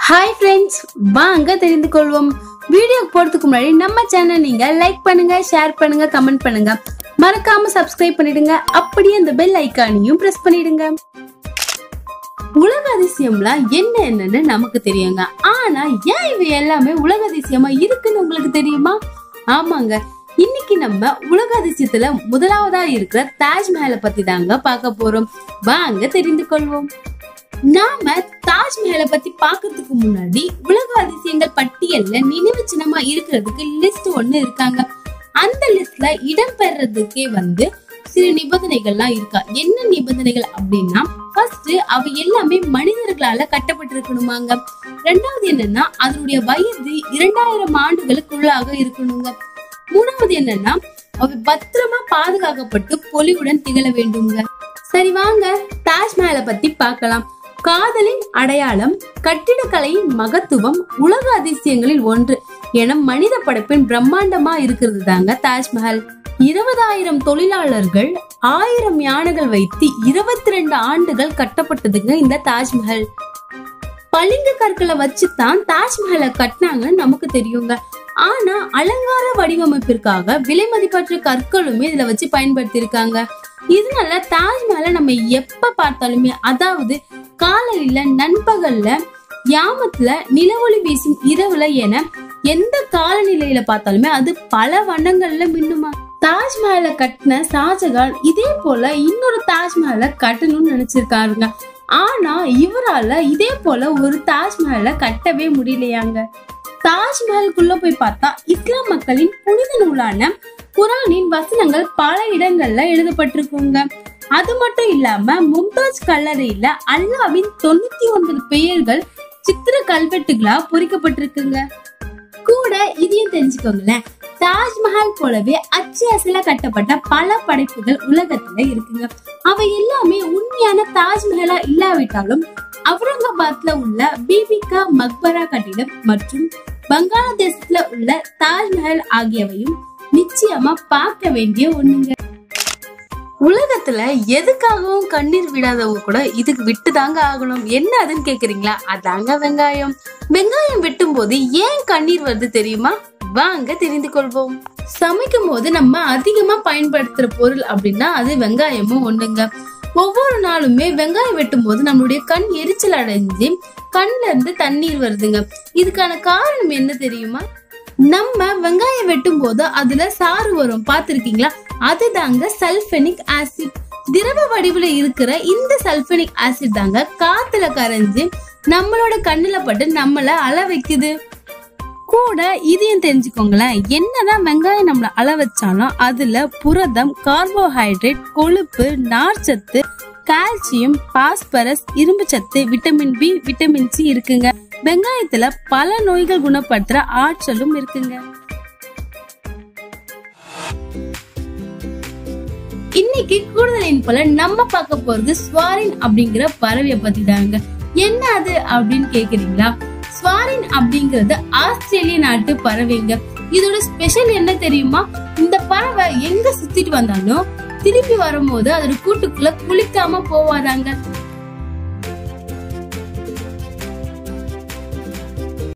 hi friends வாங்க தெரிந்து கொள்வோம் வீடியோ போறதுக்கு முன்னாடி நம்ம சேனல் நீங்க லைக் பண்ணுங்க ஷேர் பண்ணுங்க கமெண்ட் பண்ணுங்க மறக்காம சப்ஸ்கிரைப் பண்ணிடுங்க அப்படியே அந்த பெல் ஐக்கானையும் பிரஸ் பண்ணிடுங்க உலக அதிசயம்லாம் என்ன என்னன்னு நமக்கு தெரியுங்க ஆனா ஏன் இவை எல்லாமே உலக அதிசயமா இருக்குன்னு உங்களுக்கு தெரியுமா ஆமாங்க இன்னைக்கு நம்ம உலக அதிசயத்துல முதலாவதா இருக்கிற தாஜ்மஹாலை பத்தி தாங்க பார்க்க போறோம் வாங்க தெரிந்து கொள்வோம் நாம தாஜ்மஹாலை பத்தி பாக்குறதுக்கு முன்னாடி உலக அதிசயங்கள் பட்டியல்ல நினைவு சின்னமா இருக்கிறதுக்கு லிஸ்ட் ஒண்ணு இருக்காங்க அந்த லிஸ்ட்ல இடம் பெறதுக்கே வந்து சில நிபந்தனைகள்லாம் இருக்கா என்ன நிபந்தனைகள் அப்படின்னா ஃபர்ஸ்ட் அவை எல்லாமே மனிதர்களால கட்டப்பட்டிருக்கணுமாங்க ரெண்டாவது என்னன்னா அதனுடைய வயது இரண்டாயிரம் ஆண்டுகளுக்குள்ளாக இருக்கணுங்க மூணாவது என்னன்னா அவை பத்திரமா பாதுகாக்கப்பட்டு பொலிவுடன் திகழ வேண்டுங்க சரி வாங்க தாஜ்மஹாலை பத்தி பார்க்கலாம் காதலின் அடையாளம் கட்டிடக்கலையின் மகத்துவம் உலக அதிசயங்களில் ஒன்று என மனித படைப்பின் பிரம்மாண்டமா இருக்கிறது தாங்க தாஜ்மஹால் இருபதாயிரம் தொழிலாளர்கள் ஆயிரம் யானைகள் வைத்து இருபத்தி ரெண்டு ஆண்டுகள் கட்டப்பட்டதுங்க இந்த தாஜ்மஹால் பளிங்கு கற்களை வச்சுதான் தாஜ்மஹாலை கட்டினாங்கன்னு நமக்கு தெரியுங்க ஆனா அலங்கார வடிவமைப்பிற்காக விலை மதிப்பற்ற கற்களுமே இதுல வச்சு பயன்படுத்தி இருக்காங்க இதனால தாஜ்மஹாலை நம்ம எப்ப பார்த்தாலுமே அதாவது காலையில நண்பகல்ல யாமத்துல நிலவொளி வீசும் இரவுல என எந்த காலநிலையில பார்த்தாலுமே அது பல வண்ணங்கள்ல மின்னுமா தாஜ்மஹாலை கட்டின ஷாஜகான் இதே போல இன்னொரு தாஜ்மஹாலை கட்டணும்னு நினைச்சிருக்காருங்க ஆனா இவரால இதே போல ஒரு தாஜ்மஹாலை கட்டவே முடியலையாங்க தாஜ்மஹாலுக்குள்ள போய் பார்த்தா இஸ்லாம் மக்களின் புனித நூலான குரானின் வசனங்கள் பல இடங்கள்ல எழுதப்பட்டிருக்குங்க அது மட்டும் இல்லாம மும்தாஜ் கல்லறையில அல்லாவின் தொண்ணூத்தி ஒன்பது பெயர்கள் சித்திர கல்வெட்டுகளா பொறிக்கப்பட்டிருக்குங்க கூட இதையும் தெரிஞ்சுக்கோங்களேன் தாஜ்மஹால் போலவே அச்சு அசல கட்டப்பட்ட பல படைப்புகள் உலகத்துல இருக்குங்க அவை எல்லாமே உண்மையான தாஜ்மஹாலா இல்லாவிட்டாலும் அவுரங்காபாத்ல உள்ள பிபிகா மக்பரா கட்டிடம் மற்றும் பங்களாதேசத்துல உள்ள தாஜ்மஹால் ஆகியவையும் நிச்சயமா பார்க்க வேண்டிய ஒண்ணுங்க உலகத்துல எதுக்காகவும் கண்ணீர் விடாதவங்க கூட இதுக்கு விட்டு தாங்க ஆகணும் என்ன அதுன்னு கேக்குறீங்களா அதாங்க வெங்காயம் வெங்காயம் வெட்டும் போது ஏன் கண்ணீர் வருது தெரியுமா வாங்க தெரிந்து கொள்வோம் சமைக்கும் போது நம்ம அதிகமா பயன்படுத்துற பொருள் அப்படின்னா அது வெங்காயமும் ஒண்ணுங்க ஒவ்வொரு நாளுமே வெங்காயம் வெட்டும் போது நம்மளுடைய கண் எரிச்சல் அடைஞ்சு கண்ல இருந்து தண்ணீர் வருதுங்க இதுக்கான காரணம் என்ன தெரியுமா நம்ம வெங்காயம் வெட்டும் போது அதுல சாறு வரும் பாத்திருக்கீங்களா அதுதாங்க சல்பெனிக் ஆசிட் திரவ வடிவுல இருக்கிற இந்த சல்பெனிக் ஆசிட் தாங்க காத்துல கரைஞ்சு நம்மளோட கண்ணுல பட்டு நம்மள அள வைக்குது கூட இதையும் தெரிஞ்சுக்கோங்களேன் என்னதான் வெங்காயம் நம்மள அள வச்சாலும் அதுல புரதம் கார்போஹைட்ரேட் கொழுப்பு நார்ச்சத்து கால்சியம் பாஸ்பரஸ் இரும்பு சத்து விட்டமின் பி விட்டமின் சி இருக்குங்க வெங்காயத்துல பல நோய்கள் குணப்படுத்துற ஆற்றலும் இருக்குங்க இன்னைக்கு கூடுதலின் போல நம்ம பார்க்க போறது ஸ்வாரின் அப்படிங்கிற பறவைய பத்தி தாங்க என்ன அது அப்படின்னு கேக்குறீங்களா ஸ்வாரின் அப்படிங்கிறது ஆஸ்திரேலிய நாட்டு பறவைங்க இதோட ஸ்பெஷல் என்ன தெரியுமா இந்த பறவை எங்க சுத்திட்டு வந்தாலும் திருப்பி வரும்போது அதோட கூட்டுக்குள்ள குளிக்காம போவாதாங்க